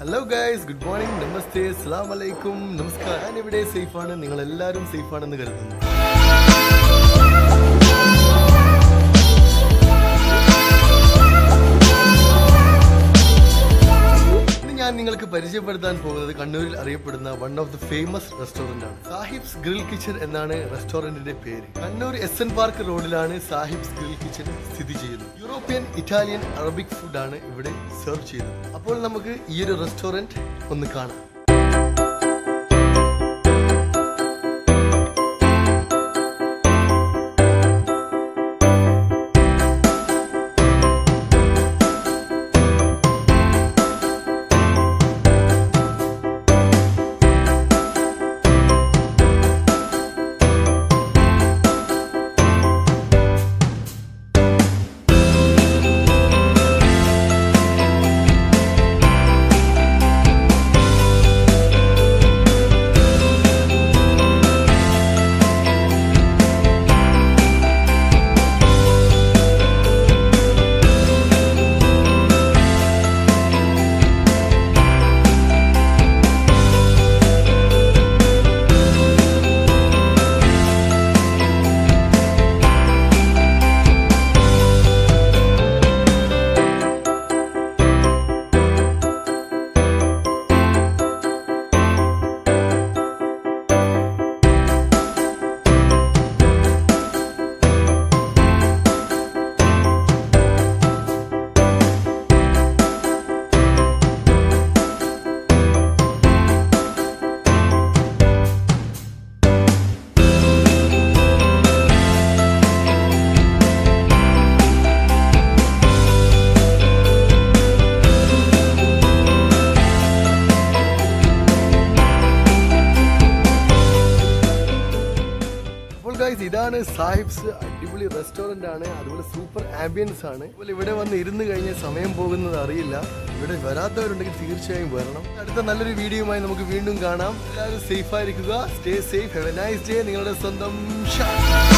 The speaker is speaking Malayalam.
ഹലോ ഗൈസ് ഗുഡ് മോർണിംഗ് നമസ്തേ അസ്സാം വലൈക്കും നമസ്കാരം ഞാൻ ഇവിടെ സേഫാണ് നിങ്ങൾ എല്ലാവരും സേഫാണെന്ന് കരുതുന്നു ഇന്ന് ഞാൻ നിങ്ങൾക്ക് പരിചയപ്പെടുത്താൻ പോകുന്നത് കണ്ണൂരിൽ അറിയപ്പെടുന്ന one of the famous restaurant ആണ് സാഹിബ്സ് ഗ്രിൽ കിച്ചൺ എന്നാണ് റെസ്റ്റോറന്റിന്റെ പേര് കണ്ണൂർ എസ് എൻ പാർക്ക് റോഡിലാണ് സാഹിബ്സ് ഗ്രിൽ കിച്ചൺ സ്ഥിതി ചെയ്യുന്നത് യൂറോപ്യൻ ഇറ്റാലിയൻ അറബിക് ഫുഡാണ് ഇവിടെ സെർവ് ചെയ്യുന്നത് അപ്പോൾ നമുക്ക് ഈ ഒരു റെസ്റ്റോറന്റ് ഒന്ന് കാണാം അപ്പോൾ ഗൈസ് ഇതാണ് സാഹിബ്സ് അടിപൊളി റെസ്റ്റോറന്റ് ആണ് അതുപോലെ സൂപ്പർ ആംബിയൻസ് ആണ് അതുപോലെ ഇവിടെ വന്ന് ഇരുന്ന് കഴിഞ്ഞാൽ സമയം പോകുന്നത് അറിയില്ല ഇവിടെ വരാത്തവരുണ്ടെങ്കിൽ തീർച്ചയായും വരണം അടുത്ത നല്ലൊരു വീഡിയോയുമായി നമുക്ക് വീണ്ടും കാണാം എല്ലാവരും സേഫ് ആയിരിക്കുക stay safe have a nice day നിങ്ങളുടെ സ്വന്തം ഷാ